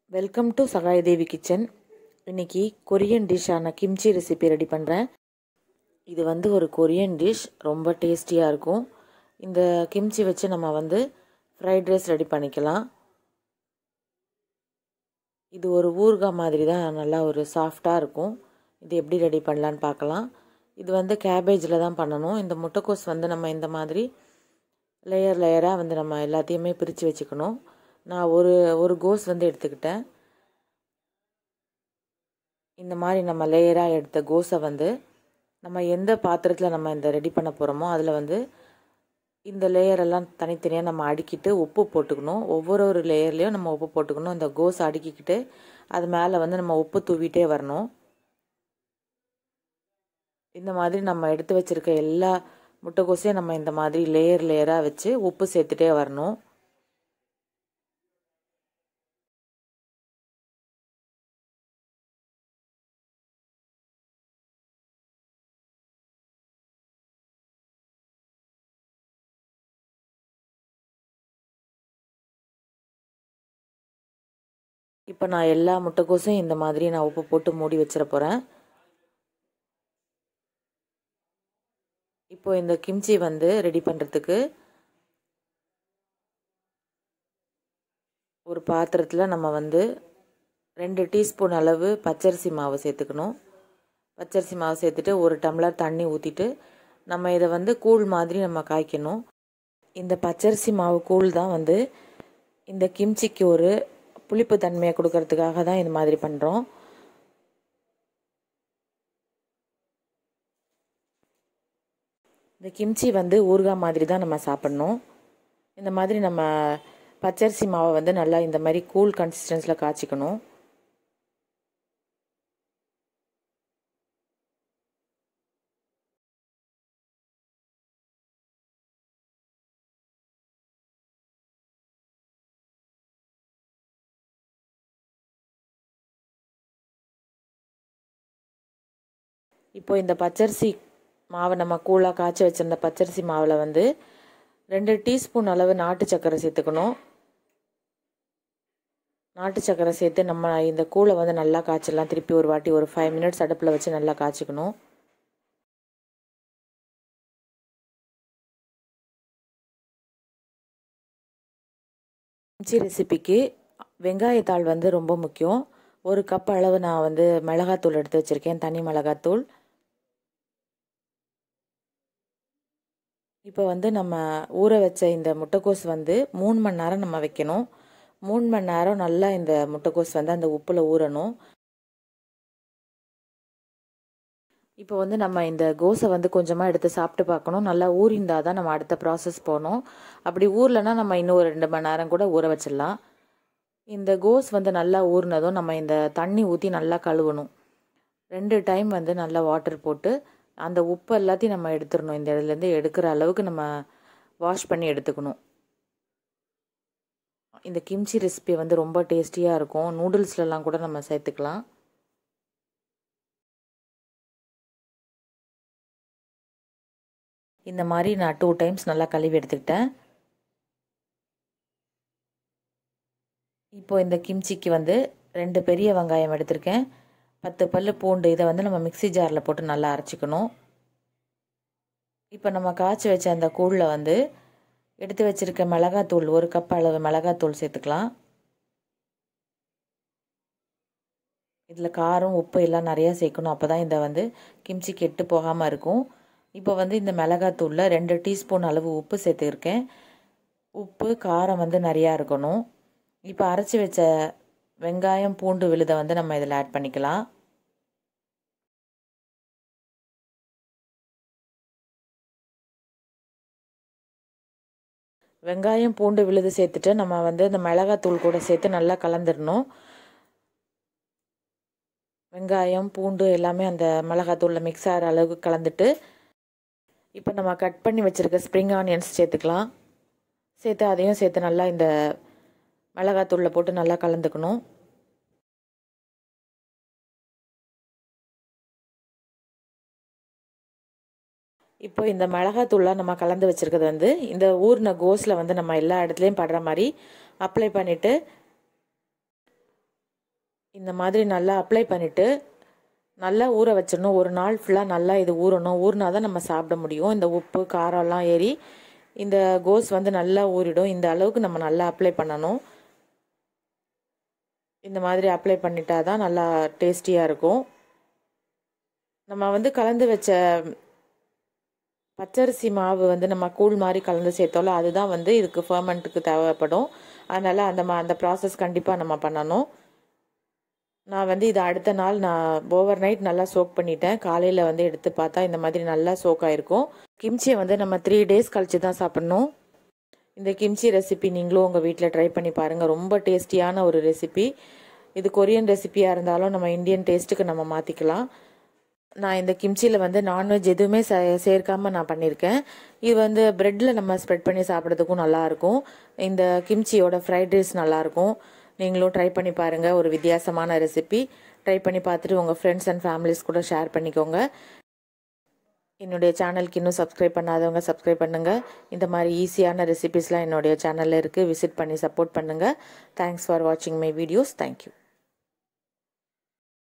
welcome to Sahaya Devi kitchen இன்னைக்கு Korean டிஷ்ஷான kimchi recipe ready பண்ணுறேன் இது வந்து ஒரு கொரியன் டிஷ் ரொம்ப டேஸ்டியாக இருக்கும் இந்த கிம்ச்சி வச்சு நம்ம வந்து ஃப்ரைட் ரைஸ் ரெடி பண்ணிக்கலாம் இது ஒரு ஊறுகாய் மாதிரி தான் நல்லா ஒரு சாஃப்டாக இருக்கும் இது எப்படி ரெடி பண்ணலான்னு பார்க்கலாம் இது வந்து கேபேஜில் தான் பண்ணணும் இந்த முட்டைக்கோஸ் வந்து நம்ம இந்த மாதிரி லேயர் லேயராக வந்து நம்ம எல்லாத்தையுமே பிரித்து வச்சுக்கணும் நான் ஒரு ஒரு கோஸ் வந்து எடுத்துக்கிட்டேன் இந்த மாதிரி நம்ம லேயராக எடுத்த கோஸை வந்து நம்ம எந்த பாத்திரத்தில் நம்ம இந்த ரெடி பண்ண போகிறோமோ அதில் வந்து இந்த லேயரெல்லாம் தனித்தனியாக நம்ம அடுக்கிட்டு உப்பு போட்டுக்கணும் ஒவ்வொரு ஒரு லேயர்லேயும் நம்ம உப்பு போட்டுக்கணும் இந்த கோஸ் அடுக்கிக்கிட்டு அது மேலே வந்து நம்ம உப்பு தூவிட்டே வரணும் இந்த மாதிரி நம்ம எடுத்து வச்சுருக்க எல்லா முட்டைக்கோசையும் நம்ம இந்த மாதிரி லேயர் லேயராக வச்சு உப்பு சேர்த்துட்டே வரணும் இப்போ நான் எல்லா முட்டைக்கோஸும் இந்த மாதிரி நான் உப்பு போட்டு மூடி வச்சிட போகிறேன் இப்போ இந்த கிம்ச்சி வந்து ரெடி பண்ணுறதுக்கு ஒரு பாத்திரத்தில் நம்ம வந்து ரெண்டு டீஸ்பூன் அளவு பச்சரிசி மாவு சேர்த்துக்கணும் பச்சரிசி மாவு சேர்த்துட்டு ஒரு டம்ளர் தண்ணி ஊற்றிட்டு நம்ம இதை வந்து கூழ் மாதிரி நம்ம காய்க்கணும் இந்த பச்சரிசி மாவு கூழ் தான் வந்து இந்த கிம்ச்சிக்கு ஒரு புளிப்பு தன்மையை கொடுக்கறதுக்காக தான் இது மாதிரி பண்ணுறோம் இந்த கிம்ச்சி வந்து ஊறுகாய் மாதிரி தான் நம்ம சாப்பிட்ணும் இந்த மாதிரி நம்ம பச்சரிசி மாவை வந்து நல்லா இந்த மாதிரி கூல் கன்சிஸ்டன்ஸில் காய்ச்சிக்கணும் இப்போ இந்த பச்சரிசி மாவை நம்ம கூழாக காய்ச்சி வச்சுருந்த பச்சரிசி மாவில் வந்து ரெண்டு டீஸ்பூன் அளவு நாட்டு சர்க்கரை சேர்த்துக்கணும் நாட்டு சர்க்கரை சேர்த்து நம்ம இந்த கூழை வந்து நல்லா காய்ச்சிடலாம் திருப்பி ஒரு வாட்டி ஒரு ஃபைவ் மினிட்ஸ் அடுப்பில் வச்சு நல்லா காய்ச்சிக்கணும் கிம்ச்சி ரெசிபிக்கு வெங்காயத்தாள் வந்து ரொம்ப முக்கியம் ஒரு கப் அளவு நான் வந்து மிளகாத்தூள் எடுத்து வச்சுருக்கேன் தனி மிளகாத்தூள் இப்போ வந்து நம்ம ஊற வச்ச இந்த முட்டைக்கோஸ் வந்து மூணு மணி நேரம் நம்ம வைக்கணும் மூணு மணி நேரம் நல்லா இந்த முட்டைக்கோஸ் வந்து அந்த உப்பில் ஊறணும் இப்போ வந்து நம்ம இந்த கோஸை வந்து கொஞ்சமாக எடுத்து சாப்பிட்டு பார்க்கணும் நல்லா ஊறிந்தால் தான் நம்ம அடுத்த ப்ராசஸ் போகணும் அப்படி ஊறலைன்னா நம்ம இன்னும் ஒரு ரெண்டு மணி நேரம் கூட ஊற வச்சிடலாம் இந்த கோஸ் வந்து நல்லா ஊறினதும் நம்ம இந்த தண்ணி ஊற்றி நல்லா கழுவணும் ரெண்டு டைம் வந்து நல்லா வாட்டர் போட்டு அந்த உப்பு எல்லாத்தையும் நம்ம எடுத்துடணும் இந்த இதுலேருந்து எடுக்கிற அளவுக்கு நம்ம வாஷ் பண்ணி எடுத்துக்கணும் இந்த கிம்ச்சி ரெசிபி வந்து ரொம்ப டேஸ்டியாக இருக்கும் நூடுல்ஸ்லலாம் கூட நம்ம சேர்த்துக்கலாம் இந்த மாதிரி நான் டூ டைம்ஸ் நல்லா கழுவி எடுத்துக்கிட்டேன் இப்போ இந்த கிம்ச்சிக்கு வந்து ரெண்டு பெரிய வெங்காயம் எடுத்திருக்கேன் பத்து பல் பூண்டு இதை வந்து நம்ம மிக்சி ஜாரில் போட்டு நல்லா அரைச்சிக்கணும் இப்போ நம்ம காய்ச்சி வச்ச அந்த கூழில் வந்து எடுத்து வச்சுருக்க மிளகாத்தூள் ஒரு கப் அளவு மிளகாத்தூள் சேர்த்துக்கலாம் இதில் காரம் உப்பு எல்லாம் நிறையா சேர்க்கணும் அப்போ தான் இந்த வந்து கிம்ச்சி கெட்டு போகாமல் இருக்கும் இப்போ வந்து இந்த மிளகாத்தூளில் ரெண்டு டீஸ்பூன் அளவு உப்பு சேர்த்துருக்கேன் உப்பு காரம் வந்து நிறையா இருக்கணும் இப்போ அரைச்சி வச்ச வெங்காயம் பூண்டு விழுதை வந்து நம்ம இதில் ஆட் பண்ணிக்கலாம் வெங்காயம் பூண்டு விழுது சேர்த்துட்டு நம்ம வந்து இந்த மிளகாத்தூள் கூட சேர்த்து நல்லா கலந்துடணும் வெங்காயம் பூண்டு எல்லாமே அந்த மிளகாத்தூளில் மிக்ஸ் ஆகிற அளவுக்கு கலந்துட்டு இப்போ நம்ம கட் பண்ணி வச்சுருக்க ஸ்ப்ரிங் ஆனியன்ஸ் சேர்த்துக்கலாம் சேர்த்து அதையும் சேர்த்து நல்லா இந்த மிளகாத்தூளில் போட்டு நல்லா கலந்துக்கணும் இப்போ இந்த மிளகாத்தூள்லாம் நம்ம கலந்து வச்சுருக்கிறது வந்து இந்த ஊர்ன கோஸில் வந்து நம்ம எல்லா இடத்துலையும் படுற மாதிரி அப்ளை பண்ணிவிட்டு இந்த மாதிரி நல்லா அப்ளை பண்ணிவிட்டு நல்லா ஊற வச்சிடணும் ஒரு நாள் ஃபுல்லாக நல்லா இது ஊறணும் ஊறினா தான் நம்ம சாப்பிட முடியும் இந்த உப்பு காரம்லாம் ஏறி இந்த கோஸ் வந்து நல்லா ஊறிடும் இந்த அளவுக்கு நம்ம நல்லா அப்ளை பண்ணணும் இந்த மாதிரி அப்ளை பண்ணிட்டா தான் நல்லா டேஸ்டியாக இருக்கும் நம்ம வந்து கலந்து வச்ச பச்சரிசி மாவு வந்து நம்ம கூழ் மாதிரி கலந்து சேர்த்தோம்ல அதுதான் வந்து இதுக்கு ஃபர்மெண்ட்டுக்கு தேவைப்படும் அதனால் அந்த மா அந்த ப்ராசஸ் கண்டிப்பாக நம்ம பண்ணணும் நான் வந்து இதை அடுத்த நாள் நான் ஓவர் நைட் நல்லா சோக் பண்ணிட்டேன் காலையில் வந்து எடுத்து பார்த்தா இந்த மாதிரி நல்லா சோக் ஆயிருக்கும் கிம்ச்சியை வந்து நம்ம த்ரீ டேஸ் கழித்து தான் சாப்பிட்ணும் இந்த கிம்ச்சி ரெசிபி நீங்களும் உங்கள் வீட்டில் ட்ரை பண்ணி பாருங்கள் ரொம்ப டேஸ்டியான ஒரு ரெசிபி இது கொரியன் ரெசிபியாக இருந்தாலும் நம்ம இந்தியன் டேஸ்ட்டுக்கு நம்ம மாற்றிக்கலாம் நான் இந்த கிம்ச்சியில் வந்து நான்வெஜ் எதுவுமே சே சேர்க்காம நான் பண்ணியிருக்கேன் இது வந்து ப்ரெட்டில் நம்ம ஸ்ப்ரெட் பண்ணி சாப்பிட்றதுக்கும் நல்லாயிருக்கும் இந்த கிம்ச்சியோட ஃப்ரைட் ரைஸ் நல்லாயிருக்கும் நீங்களும் ட்ரை பண்ணி பாருங்கள் ஒரு வித்தியாசமான ரெசிபி ட்ரை பண்ணி பார்த்துட்டு உங்கள் ஃப்ரெண்ட்ஸ் அண்ட் ஃபேமிலிஸ் கூட ஷேர் பண்ணிக்கோங்க என்னுடைய சேனலுக்கு இன்னும் சப்ஸ்கிரைப் பண்ணாதவங்க சப்ஸ்கிரைப் பண்ணுங்கள் இந்த மாதிரி ஈஸியான ரெசிபிஸ்லாம் என்னுடைய சேனலில் இருக்குது விசிட் பண்ணி சப்போர்ட் பண்ணுங்கள் தேங்க்ஸ் ஃபார் வாட்சிங் மை வீடியோஸ் தேங்க்யூ